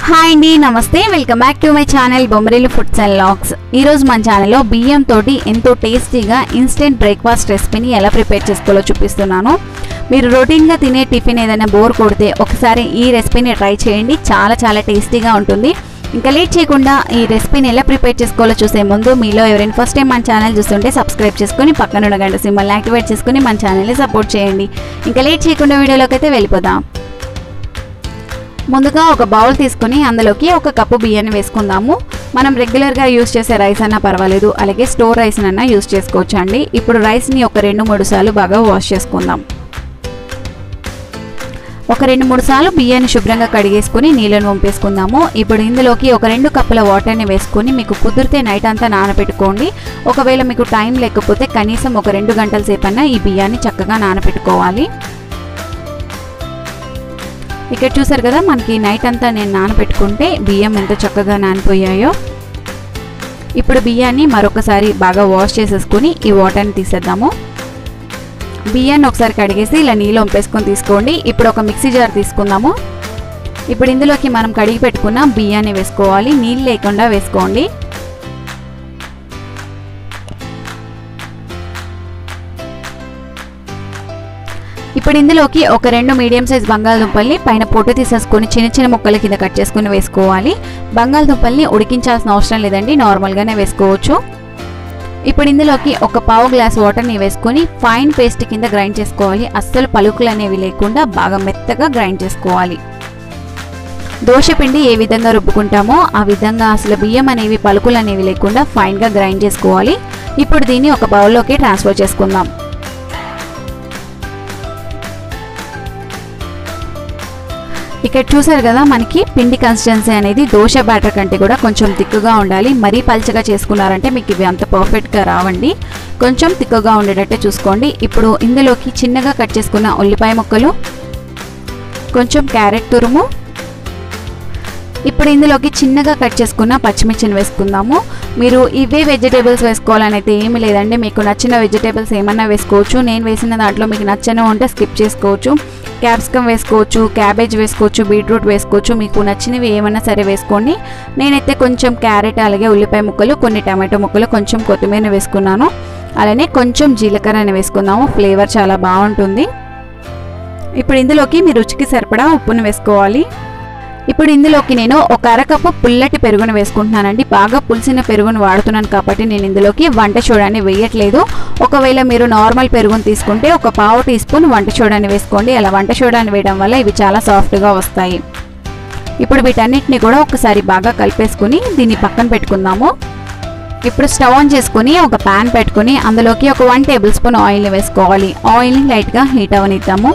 hi అండి నమస్తే welcome back to my channel Bommarillu foods and vlogs ఈరోజు మన ఛానల్లో బియ్యం తోటి ఎంతో టేస్టీగా ఇన్స్టెంట్ బ్రేక్ఫాస్ట్ రెసిపీని ఎలా ప్రిపేర్ చేసుకోవాలో చూపిస్తున్నాను మీరు రొటీన్గా తినే టిఫిన్ ఏదైనా బోర్ కొడితే ఒకసారి ఈ రెసిపీని ట్రై చేయండి చాలా చాలా టేస్టీగా ఉంటుంది ఇంకా లేట్ చేయకుండా ఈ రెసిపీని ఎలా ప్రిపేర్ చేసుకోవాలో చూసే ముందు మీలో ఎవరైనా ఫస్ట్ టైం మన ఛానల్ చూస్తుంటే సబ్స్క్రైబ్ చేసుకొని పక్కన ఉన్న గంట సింబల్ని యాక్టివేట్ చేసుకొని మన ఛానల్ని సపోర్ట్ చేయండి ఇంకా లేట్ చేయకుండా వీడియోలోకి అయితే వెళ్ళిపోదాం ముందుగా ఒక బౌల్ తీసుకుని అందులోకి ఒక కప్పు బియ్యాన్ని వేసుకుందాము మనం రెగ్యులర్గా యూస్ చేసే రైస్ అన్నా పర్వాలేదు అలాగే స్టోర్ రైస్ అన్నా యూస్ చేసుకోవచ్చు అండి ఇప్పుడు రైస్ని ఒక రెండు మూడు సార్లు బాగా వాష్ చేసుకుందాం ఒక రెండు మూడు సార్లు బియ్యాన్ని శుభ్రంగా కడిగేసుకుని నీళ్ళను వంపేసుకుందాము ఇప్పుడు ఇందులోకి ఒక రెండు కప్పుల వాటర్ని వేసుకొని మీకు కుదిరితే నైట్ అంతా నానబెట్టుకోండి ఒకవేళ మీకు టైం లేకపోతే కనీసం ఒక రెండు గంటల సేపన్నా ఈ బియ్యాన్ని చక్కగా నానబెట్టుకోవాలి ఇక్కడ చూసారు కదా మనకి నైట్ అంతా నేను నానబెట్టుకుంటే బియ్యం ఎంత చక్కగా నానిపోయాయో ఇప్పుడు బియ్యాన్ని మరొకసారి బాగా వాష్ చేసేసుకుని ఈ వాటర్ని తీసేద్దాము బియ్యాన్ని ఒకసారి కడిగేసి ఇలా నీళ్ళు వంపేసుకొని తీసుకోండి ఇప్పుడు ఒక మిక్సీ జార్ తీసుకుందాము ఇప్పుడు ఇందులోకి మనం కడిగి పెట్టుకున్న బియ్యాన్ని వేసుకోవాలి నీళ్ళు లేకుండా వేసుకోండి ఇప్పుడు ఇందులోకి ఒక రెండు మీడియం సైజ్ బంగాళదుంపల్ని పైన పొట్టు తీసేసుకొని చిన్న చిన్న ముక్కల కింద కట్ చేసుకుని వేసుకోవాలి బంగాళదుంపల్ని ఉడికించాల్సిన అవసరం లేదండి నార్మల్గానే వేసుకోవచ్చు ఇప్పుడు ఇందులోకి ఒక పావు గ్లాస్ వాటర్ని వేసుకొని ఫైన్ పేస్ట్ కింద గ్రైండ్ చేసుకోవాలి అస్సలు పలుకులు అనేవి లేకుండా బాగా మెత్తగా గ్రైండ్ చేసుకోవాలి దోశపిండి ఏ విధంగా రుబ్బుకుంటామో ఆ విధంగా అసలు బియ్యం అనేవి పలుకులు అనేవి లేకుండా ఫైన్గా గ్రైండ్ చేసుకోవాలి ఇప్పుడు దీన్ని ఒక బౌల్లోకి ట్రాన్స్ఫర్ చేసుకుందాం ఇక్కడ చూసారు కదా మనకి పిండి కన్సిస్టెన్సీ అనేది దోశ బ్యాటర్ కంటే కూడా కొంచెం తిక్కుగా ఉండాలి మరీ పల్చగా చేసుకున్నారంటే మీకు ఇవి అంత పర్ఫెక్ట్గా రావండి కొంచెం తిక్కుగా ఉండేటట్టే చూసుకోండి ఇప్పుడు ఇందులోకి చిన్నగా కట్ చేసుకున్న ఉల్లిపాయ ముక్కలు కొంచెం క్యారెట్ తురుము ఇప్పుడు ఇందులోకి చిన్నగా కట్ చేసుకున్న పచ్చిమిర్చిని వేసుకుందాము మీరు ఇవే వెజిటేబుల్స్ వేసుకోవాలని అయితే ఏమీ లేదండి మీకు నచ్చిన వెజిటేబుల్స్ ఏమన్నా వేసుకోవచ్చు నేను వేసిన దాంట్లో మీకు నచ్చని ఉంటే స్కిప్ చేసుకోవచ్చు క్యాప్సికమ్ వేసుకోవచ్చు క్యాబేజ్ వేసుకోవచ్చు బీట్రూట్ వేసుకోవచ్చు మీకు నచ్చినవి ఏమన్నా సరే వేసుకోండి నేనైతే కొంచెం క్యారెట్ అలాగే ఉల్లిపాయ ముక్కలు కొన్ని టమాటో ముక్కలు కొంచెం కొత్తిమీర వేసుకున్నాను అలానే కొంచెం జీలకర్రని వేసుకుందాము ఫ్లేవర్ చాలా బాగుంటుంది ఇప్పుడు ఇందులోకి మీ రుచికి సరిపడా ఉప్పును వేసుకోవాలి ఇప్పుడు ఇందులోకి నేను ఒక అరకప్పు పుల్లటి పెరుగును వేసుకుంటున్నానండి బాగా పులిసిన పెరుగును వాడుతున్నాను కాబట్టి నేను ఇందులోకి వంట చూడాన్ని వేయట్లేదు ఒకవేళ మీరు నార్మల్ పెరుగును తీసుకుంటే ఒక పావు టీ స్పూన్ వంట చూడాన్ని వేసుకోండి అలా వంట చూడాన్ని వేయడం వల్ల ఇవి చాలా సాఫ్ట్గా వస్తాయి ఇప్పుడు వీటన్నిటిని కూడా ఒకసారి బాగా కలిపేసుకుని దీన్ని పక్కన పెట్టుకుందాము ఇప్పుడు స్టవ్ ఆన్ చేసుకుని ఒక ప్యాన్ పెట్టుకుని అందులోకి ఒక వన్ టేబుల్ స్పూన్ ఆయిల్ని వేసుకోవాలి ఆయిల్ని లైట్గా హీట్ అవనిద్దాము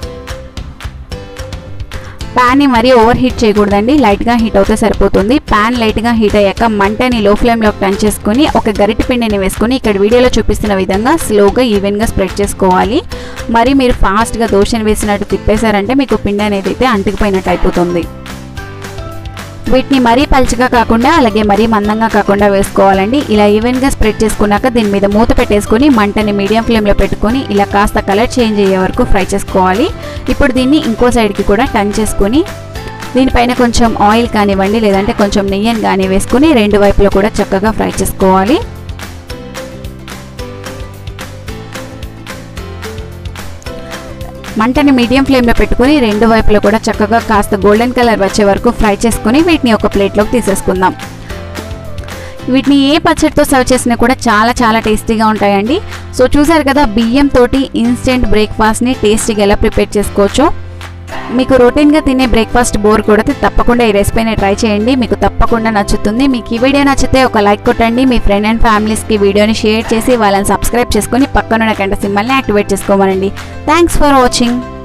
ప్యాన్ని మరీ ఓవర్ హీట్ చేయకూడదండి లైట్గా హీట్ అవుతే సరిపోతుంది ప్యాన్ లైట్గా హీట్ అయ్యాక మంటని లో ఫ్లేమ్లోకి టర్న్ చేసుకుని ఒక గరిటె పిండిని వేసుకుని ఇక్కడ వీడియోలో చూపిస్తున్న విధంగా స్లోగా ఈవెన్గా స్ప్రెడ్ చేసుకోవాలి మరి మీరు ఫాస్ట్గా దోశను వేసినట్టు తిప్పేశారంటే మీకు పిండి అనేది అయితే అంటుకుపోయినట్టు అయిపోతుంది వీటిని మరీ పలుచగా కాకుండా అలాగే మరీ మందంగా కాకుండా వేసుకోవాలండి ఇలా ఈవెన్గా స్ప్రెడ్ చేసుకున్నాక దీని మీద మూత పెట్టేసుకొని మంటని మీడియం ఫ్లేమ్లో పెట్టుకొని ఇలా కాస్త కలర్ చేంజ్ అయ్యే వరకు ఫ్రై చేసుకోవాలి ఇప్పుడు దీన్ని ఇంకో సైడ్కి కూడా టర్న్ చేసుకొని దీనిపైన కొంచెం ఆయిల్ కానివ్వండి లేదంటే కొంచెం నెయ్యిని కానీ వేసుకొని రెండు వైపులో కూడా చక్కగా ఫ్రై చేసుకోవాలి మంటని మీడియం ఫ్లేమ్లో పెట్టుకొని రెండు వైపులో కూడా చక్కగా కాస్త గోల్డెన్ కలర్ వచ్చే వరకు ఫ్రై చేసుకొని వీటిని ఒక ప్లేట్లోకి తీసేసుకుందాం వీటిని ఏ పచ్చడితో సర్వ్ చేసినా కూడా చాలా చాలా టేస్టీగా ఉంటాయండి సో చూసారు కదా బియ్యం తోటి ఇన్స్టెంట్ బ్రేక్ఫాస్ట్ని టేస్టీగా ఎలా ప్రిపేర్ చేసుకోవచ్చో మీకు రొటీన్గా తినే బ్రేక్ఫాస్ట్ బోర్ కొడితే తప్పకుండా ఈ రెసిపీని ట్రై చేయండి మీకు తప్పకుండా నచ్చుతుంది మీకు ఈ వీడియో నచ్చితే ఒక లైక్ కొట్టండి మీ ఫ్రెండ్ అండ్ ఫ్యామిలీస్కి వీడియోని షేర్ చేసి వాళ్ళని సబ్స్క్రైబ్ చేసుకొని పక్కనున్న గంట సింబల్ని యాక్టివేట్ చేసుకోమనండి థ్యాంక్స్ ఫర్ వాచింగ్